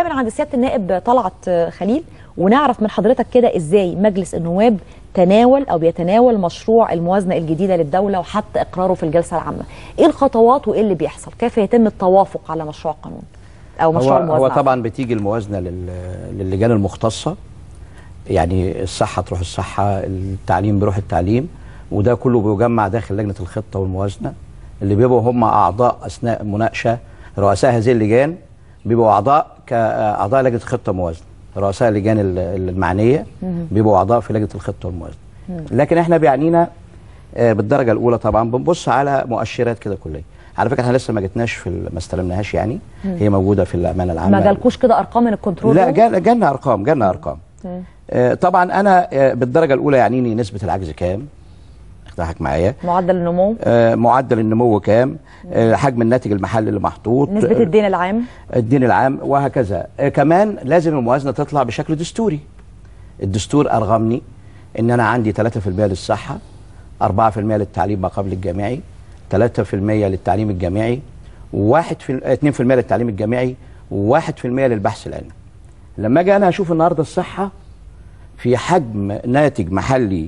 من عند سياده النائب طلعت خليل ونعرف من حضرتك كده ازاي مجلس النواب تناول او بيتناول مشروع الموازنه الجديده للدوله وحط اقراره في الجلسه العامه ايه الخطوات وايه اللي بيحصل كيف يتم التوافق على مشروع قانون او مشروع هو, الموازنه هو طبعا بتيجي الموازنه لل- للجان المختصه يعني الصحه تروح الصحه التعليم بيروح التعليم وده كله بيجمع داخل لجنه الخطه والموازنه اللي بيبقوا هم اعضاء اثناء المناقشه رؤساء هذه اللجان بيبقوا اعضاء كاعضاء لجنه الخطه والموازنه رؤساء اللجان ال- المعنيه بيبقوا اعضاء في لجنه الخطه والموازنه لكن احنا بيعنينا آه، بالدرجه الاولى طبعا بنبص على مؤشرات كده كليه على فكره احنا لسه ما جتناش في ال- ما استلمناهاش يعني هي موجوده في الامانه العامه ما جالكوش كده ارقام من الكنترول لا روم؟ جال جالنا ارقام جالنا ارقام آه، طبعا انا آه، بالدرجه الاولى يعنيني نسبه العجز كام اضحك معايا معدل النمو آه، معدل النمو كام آه، حجم الناتج المحلي اللي محطوط نسبه آه، الدين العام الدين العام وهكذا آه، كمان لازم الموازنه تطلع بشكل دستوري الدستور ارغمني ان انا عندي 3% للصحه 4% للتعليم ما قبل الجامعي 3% للتعليم الجامعي 1 في 2% للتعليم الجامعي و1% للبحث العلمي لما اجي انا اشوف النهارده الصحه في حجم ناتج محلي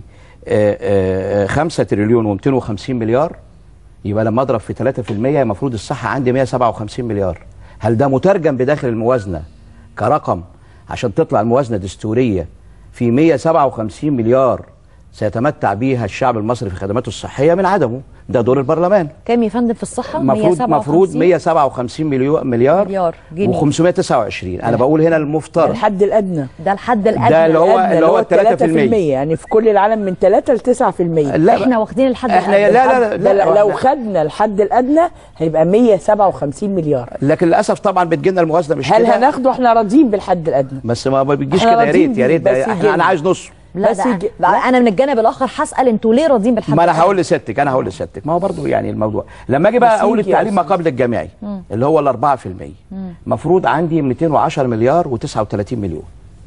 5 تريليون و250 مليار يبقى لما اضرب في 3% المفروض الصحه عندي 157 مليار هل ده مترجم بداخل الموازنه كرقم عشان تطلع الموازنه دستوريه في 157 مليار سيتمتع بيها الشعب المصري في خدماته الصحيه من عدمه ده دور البرلمان كام يا فندم في الصحه المفروض 157 المفروض 157 مليار مليار, مليار جنيه. و529 انا بقول هنا المفترض الحد الادنى ده الحد الادنى ده اللي هو الأدنى اللي هو 3% يعني في كل العالم من 3 ل 9% لا احنا واخدين الحد احنا الأدنى. لا لا لا, ده لا, لو خدنا الحد الادنى هيبقى 157 مليار لكن للاسف طبعا بتجينا الموازنه مش هل كده هناخده احنا راضيين بالحد الادنى بس ما ما بتجيش احنا كده يا راضيين ريت يا ريت بيه، ده بس احنا يجينا. انا عايز نص لا بس ده يجي- بقى انا من الجانب الاخر هسال انتوا ليه راضيين بالحد ما انا الأدنى؟ هقول لستك انا هقول لستك ما هو برضو يعني الموضوع لما اجي بقى بس اقول يجي يا التعليم ما أستاذ. قبل الجامعي اللي هو ال 4% مفروض عندي 210 مليار و39 مليون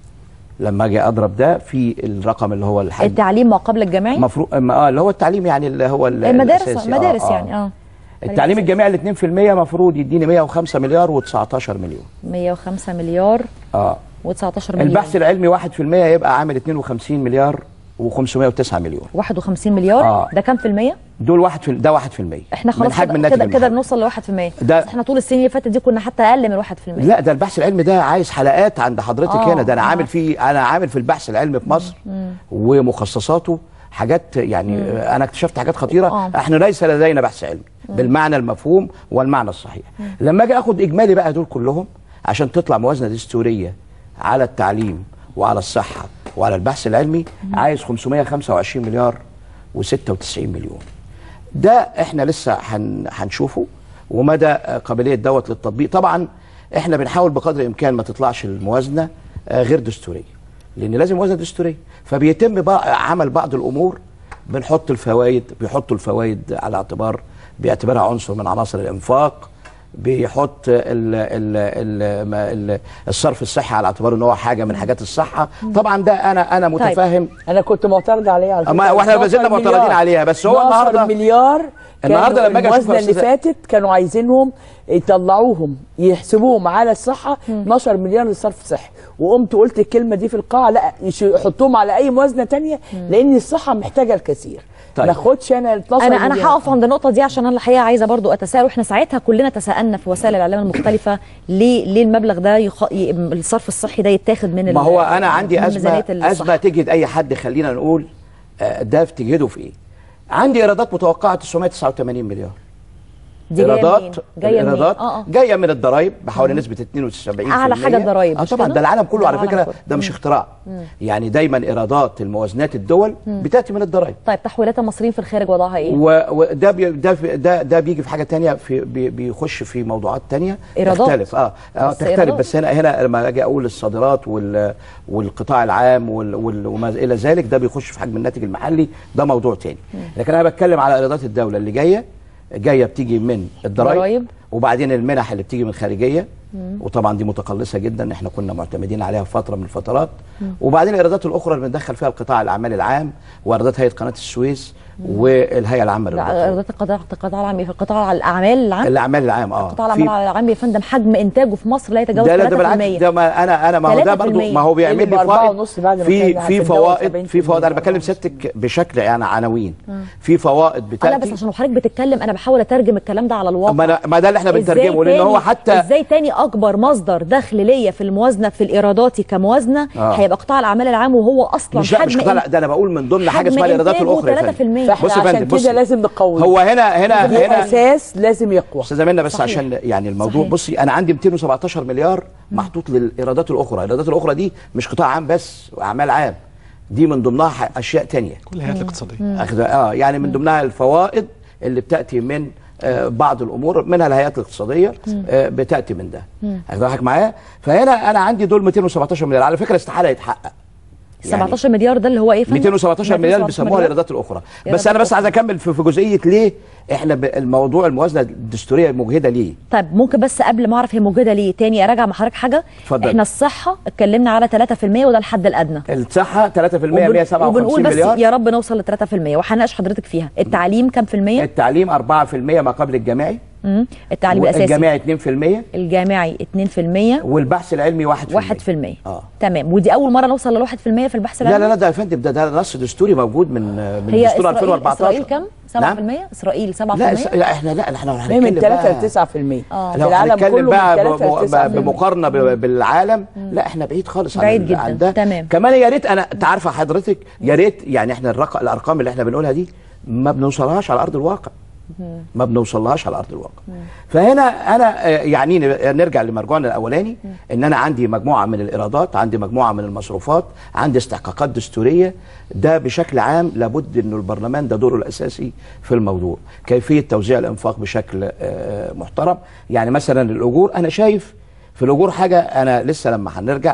لما اجي اضرب ده في الرقم اللي هو الحد التعليم ما قبل الجامعي مفروض اه اللي هو التعليم يعني اللي هو ال- المدارس الأساسي. مدارس يعني اه التعليم الجامعي ال 2% مفروض يديني 105 مليار و19 مليون 105 مليار اه و19 مليون البحث العلمي 1% يبقى عامل 52 مليار و509 مليون 51 مليار آه. ده كام في المية؟ دول واحد في ده 1% احنا من خلاص حجم كده الناتج كده, كده المحلي. بنوصل ل 1% ده- بس احنا طول السنين اللي فاتت دي كنا حتى اقل من 1% لا ده البحث العلمي ده عايز حلقات عند حضرتك آه، هنا ده انا آه. عامل فيه انا عامل في البحث العلمي في مصر ومخصصاته حاجات يعني آه، انا اكتشفت حاجات خطيره آه. احنا ليس لدينا بحث علمي بالمعنى المفهوم والمعنى الصحيح لما اجي اخد اجمالي بقى دول كلهم عشان تطلع موازنه دستوريه على التعليم وعلى الصحه وعلى البحث العلمي عايز 525 مليار و96 مليون ده احنا لسه هن- هنشوفه ومدى آه، قابليه دوت للتطبيق طبعا احنا بنحاول بقدر الامكان ما تطلعش الموازنه آه، غير دستوريه لان لازم موازنه دستوريه فبيتم بقى عمل بعض الامور بنحط الفوائد بيحطوا الفوائد على اعتبار باعتبارها عنصر من عناصر الانفاق بيحط ال ال ال ما- ال الصرف الصحي على اعتبار ان هو حاجه من حاجات الصحه طبعا ده انا انا متفاهم انا كنت معترض عليه على أما فكرة. واحنا 12 زلنا معترضين مليار. عليها، بس هو 12 النهاردة- مليار النهاردة كانوا لما أجي أشوف الموازنه اللي أستاذة- فاتت كانوا عايزينهم يطلعوهم يحسبوهم على الصحه 12 مليار للصرف الصحي وقمت قلت الكلمه دي في القاعه لا يش- يحطوهم على اي موازنه تانية لان الصحه محتاجه الكثير طيب. ما اخدش انا ال 12 انا انا مليار. هقف عند النقطه دي عشان انا الحقيقه عايزه برضو اتساءل واحنا ساعتها كلنا تساءلنا في وسائل الاعلام المختلفه ليه ليه المبلغ ده يخ... ي... الصرف الصحي ده يتاخد من ما ال- هو انا عندي من ازمه ميزانية الصحة. ازمه تجد اي حد خلينا نقول آه، ده تجهده في ايه عندي ايرادات متوقعه 989 مليار دي جايه منين؟ ايرادات جايه منين؟ الايرادات اه اه جايه من الضرايب بحوالي نسبه 72% أعلى حاجة الضرايب، اه مش طبعا كده؟ ده العالم كله ده على العالم فكره كله. ده مش اختراع يعني دايما ايرادات الموازنات الدول بتاتي من الضرايب طيب تحويلات المصريين في الخارج وضعها ايه؟ و- وده بي ده في- ده ده بيجي في حاجه تانية في بي بيخش في موضوعات تانية إيرادات. تختلف اه, آه بس تختلف إيرادات. بس هنا هنا لما اجي اقول الصادرات وال والقطاع العام وال وال وما الى ذلك ده بيخش في حجم الناتج المحلي ده موضوع تاني لكن انا بتكلم على ايرادات الدوله اللي جايه جايه بتيجي من الضرايب ضرايب. وبعدين المنح اللي بتيجي من الخارجيه وطبعا دي متقلصه جدا احنا كنا معتمدين عليها في فتره من الفترات وبعدين الايرادات الاخرى اللي بندخل فيها القطاع الاعمال العام وايرادات هيئه قناه السويس والهيئه العامه لا للإيرادات ايرادات القطاع القطاع العام في القطاع الاعمال العام الاعمال العام اه القطاع في- الاعمال العام يا فندم حجم انتاجه في مصر لا يتجاوز 3% ده لا ده بالعكس ده ما انا انا ما هو ده 3% برضو ما هو بيعمل اللي لي بأربعة فوائد ونص بعد ما في كان في هتتجاوز فوائد في 70% فوائد انا بكلم ونص. سيادتك بشكل يعني عناوين في فوائد انا بتاتي بس عشان حضرتك بتتكلم انا بحاول اترجم الكلام ده على الواقع ما, أنا ما ده اللي احنا إزاي بنترجمه لان تاني- هو حتى ازاي تاني اكبر مصدر دخل ليا في الموازنه في الايراداتي كموازنه آه. هيبقى قطاع الاعمال العام وهو اصلا مش لا مش حجم قطاع لا، ده انا بقول من ضمن حاجه حجم اسمها الايرادات إنتاجه الاخرى يا 3%. فندم. فاحنا بص يا عشان فندم بص كده لازم نقوي هو هنا هنا هنا الاساس لازم يقوى استاذه منى بس صحيح. عشان يعني الموضوع صحيح. بصي انا عندي 217 مليار محطوط للايرادات الاخرى الايرادات الاخرى دي مش قطاع عام بس واعمال عام دي من ضمنها ح- اشياء تانية كل الهيئات الاقتصاديه أخذ اه يعني من ضمنها الفوائد اللي بتاتي من آه بعض الامور منها الهيئات الاقتصاديه آه بتاتي من ده أخذ بالك معايا فهنا انا عندي دول 217 مليار على فكره استحاله يتحقق 17 مليار ده اللي هو ايه يا فندم 217 مليار 217 بيسموها مليار. الايرادات الاخرى بس إيرادات انا بس أخرى. عايز اكمل في في جزئيه ليه احنا ب- الموضوع الموازنه الدستوريه مجهده ليه طيب ممكن بس قبل ما اعرف هي موجوده ليه تاني اراجع مع حضرتك حاجه اتفضل. احنا الصحه اتكلمنا على 3% وده الحد الادنى الصحه 3% وبن- 157 وبنقول بس مليار يا رب نوصل ل 3% وهناقش حضرتك فيها التعليم كام في المية؟ التعليم 4% ما قبل الجامعي مم. التعليم الاساسي الجامعي 2% الجامعي 2% والبحث العلمي 1% 1% اه تمام ودي اول مره نوصل لل 1% في البحث لا العلمي لا لا ده يا فندم ده ده نص دستوري موجود من من هي دستور إسرائيل 2014 اسرائيل كام 7% نعم؟ اسرائيل 7% لا إس- لا احنا لا احنا لو هي من هنتكلم 3 بقى ل 9% آه. في لو العالم هنتكلم كله بقى من 3 ل 9% ب- بمقارنه ب- بالعالم لا احنا بعيد خالص بعيد عن, جداً. عن ده تمام. كمان يا ريت انا انت عارفه حضرتك يا ريت يعني احنا الرق... الارقام اللي احنا بنقولها دي ما بنوصلهاش على ارض الواقع ما بنوصلهاش على ارض الواقع فهنا انا آه، يعني ن- نرجع لمرجوعنا الاولاني ان انا عندي مجموعه من الايرادات عندي مجموعه من المصروفات عندي استحقاقات دستوريه ده بشكل عام لابد انه البرلمان ده دوره الاساسي في الموضوع كيفيه توزيع الانفاق بشكل آه، محترم يعني مثلا الاجور انا شايف في الاجور حاجه انا لسه لما هنرجع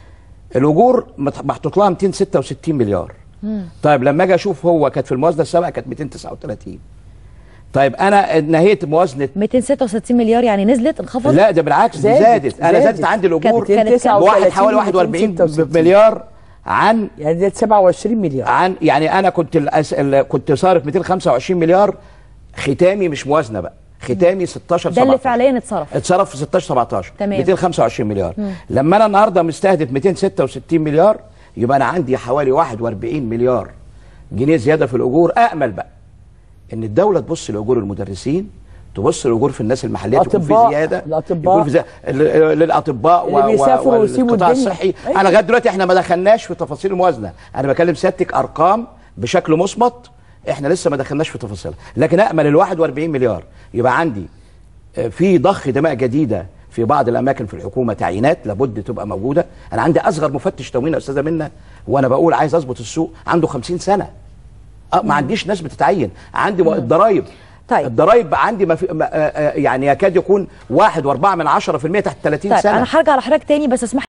الاجور مت- محطوط لها 266 مليار طيب لما اجي اشوف هو كانت في الموازنه السابقه كانت 239 طيب انا نهيت موازنه 266 مليار يعني نزلت انخفضت لا ده بالعكس دي زادت، زادت انا زادت. زادت عندي الاجور كانت- كانت كام؟ بواحد حوالي 239 41 مليار عن يعني ده 27 مليار عن يعني انا كنت الأس... ال- كنت صارف 225 مليار ختامي مش موازنه بقى ختامي 16 ده اللي 17 فعليا اتصرف اتصرف في 16 17 تمام. 225 مليار لما انا النهارده مستهدف 266 مليار يبقى انا عندي حوالي 41 مليار جنيه زياده في الاجور امل بقى ان الدوله تبص لاجور المدرسين تبص لاجور في الناس المحليه تكون في الأطباء، زياده الأطباء. يكون في زيادة ل- للاطباء اللي بيسافروا ويسيبوا والقطاع الدنيا. الصحي أيوة. انا لغايه دلوقتي احنا ما دخلناش في تفاصيل الموازنه انا بكلم سيادتك ارقام بشكل مصمت احنا لسه ما دخلناش في تفاصيلها لكن امل ال 41 مليار يبقى عندي آه، في ضخ دماء جديده في بعض الاماكن في الحكومه تعيينات لابد تبقى موجوده انا عندي اصغر مفتش تموين يا استاذه منى وانا بقول عايز اظبط السوق عنده 50 سنه أه ما عنديش ناس بتتعين عندي مو- الضرايب طيب. الضرايب بقى عندي ما في ما آه، آه، يعني يكاد يكون واحد واربعة من عشرة في المية تحت 30 طيب سنة انا هرجع لحضرتك تاني بس اسمح